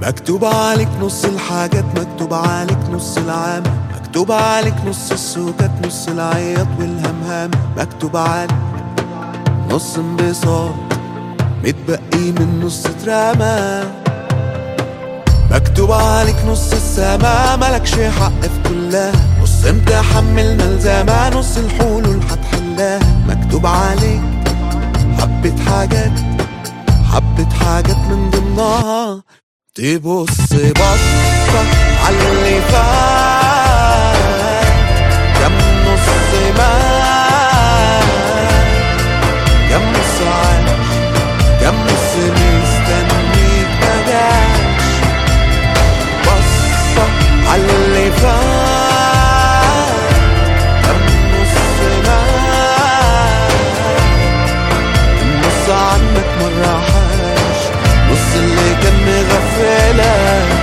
مكتوب عليك نص الحاجات مكتوب عليك نص العام مكتوب عليك نص السكات نص العياط والهمهام مكتوب عليك نص انبساط متبقي من نص اترمى مكتوب عليك نص السما ملكش حق في كلها نص امتحان من الملزمة نص الحلول هتحلها مكتوب عليك حبة حاجات حبة حاجات من ضمنها تبص بصة عاللي فات كم نص مات كم نص عاش كم نص مستنيك مجاش بصة عاللي فات كم نص مات النص عنك مرة حاش نص اللي كان مغفلك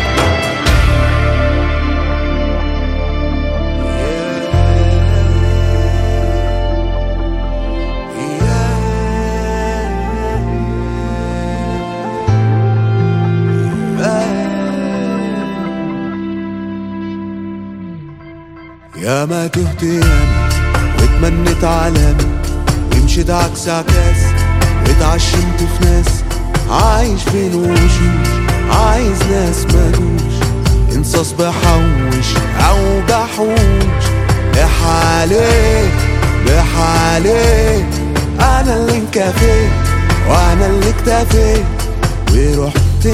يا ما تهت ياما واتمنيت علامة ومشيت عكس عكاس واتعشمت في ناس عايش بين وشوش عايز ناس مالوش انصاص بحوش او بحوش بحالي بحالي انا اللي انكفيت وانا اللي اكتفيت ورحت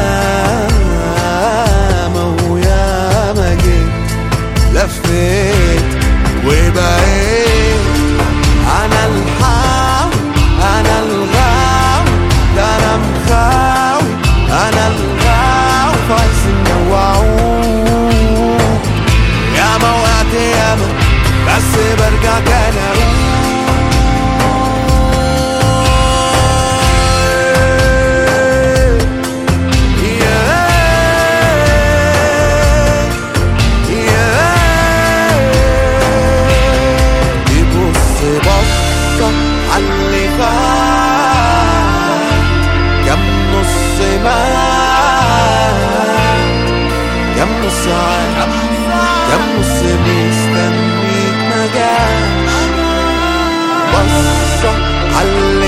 ياما وياما جيت لفيت وبقيت انا الحاوي انا الغاوي ده انا مخاوي انا الغاوي فايز النوعون ياما وقعت ياما بس برجع تاني اقول يبص بصة عاللي فات كم نص مات كم نص عاش كم نص مستنيك مجاش بصة عاللي